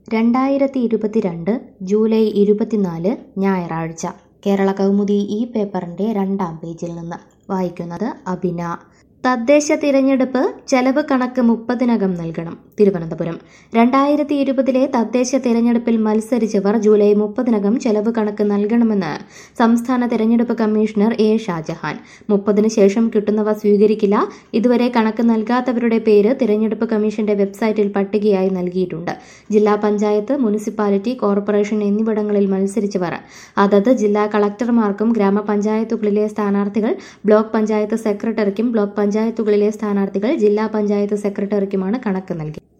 രണ്ടായിരത്തി ഇരുപത്തിരണ്ട് ജൂലൈ ഇരുപത്തിനാല് ഞായറാഴ്ച കേരള കൗമുദി ഈ പേപ്പറിൻ്റെ രണ്ടാം പേജിൽ നിന്ന് വായിക്കുന്നത് അബിന തദ്ദേശ തിരഞ്ഞെടുപ്പ് ചെലവ് കണക്ക് മുപ്പതിനകം നൽകണം തിരുവനന്തപുരം രണ്ടായിരത്തി ഇരുപതിലെ തദ്ദേശ തിരഞ്ഞെടുപ്പിൽ മത്സരിച്ചവർ ജൂലൈ മുപ്പതിനകം ചെലവ് കണക്ക് നൽകണമെന്ന് സംസ്ഥാന തിരഞ്ഞെടുപ്പ് കമ്മീഷണർ എ ഷാജഹാൻ മുപ്പതിന് ശേഷം കിട്ടുന്നവ സ്വീകരിക്കില്ല ഇതുവരെ കണക്ക് നൽകാത്തവരുടെ പേര് തിരഞ്ഞെടുപ്പ് കമ്മീഷന്റെ വെബ്സൈറ്റിൽ പട്ടികയായി നൽകിയിട്ടുണ്ട് ജില്ലാ പഞ്ചായത്ത് മുനിസിപ്പാലിറ്റി കോർപ്പറേഷൻ എന്നിവിടങ്ങളിൽ മത്സരിച്ചവർ അതത് ജില്ലാ കളക്ടർമാർക്കും ഗ്രാമപഞ്ചായത്തുകളിലെ സ്ഥാനാർത്ഥികൾ ബ്ലോക്ക് പഞ്ചായത്ത് സെക്രട്ടറിക്കും ബ്ലോക്ക് പഞ്ചായത്തുകളിലെ സ്ഥാനാർത്ഥികൾ ജില്ലാ പഞ്ചായത്ത് സെക്രട്ടറിക്കുമാണ് കണക്ക് നൽകി